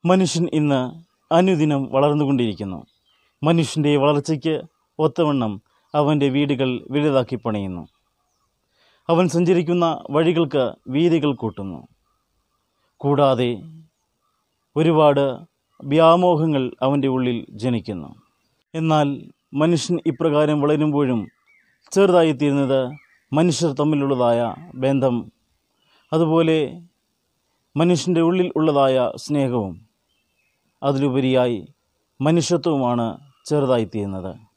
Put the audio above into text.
മനുഷ്യൻ ഇന്ന് അനുദിനം വളർന്നുകൊണ്ടിരിക്കുന്നു മനുഷ്യൻ്റെ വളർച്ചയ്ക്ക് ഒത്തവണ്ണം അവൻ്റെ വീടുകൾ വലുതാക്കി പണിയുന്നു അവൻ സഞ്ചരിക്കുന്ന വഴികൾക്ക് വീതികൾ കൂട്ടുന്നു കൂടാതെ ഒരുപാട് വ്യാമോഹങ്ങൾ അവൻ്റെ ഉള്ളിൽ ജനിക്കുന്നു എന്നാൽ മനുഷ്യൻ ഇപ്രകാരം വളരുമ്പോഴും ചെറുതായിത്തീരുന്നത് മനുഷ്യർ തമ്മിലുള്ളതായ ബന്ധം അതുപോലെ മനുഷ്യൻ്റെ ഉള്ളിൽ ഉള്ളതായ സ്നേഹവും അതിലുപരിയായി മനുഷ്യത്വവുമാണ് ചെറുതായിത്തീരുന്നത്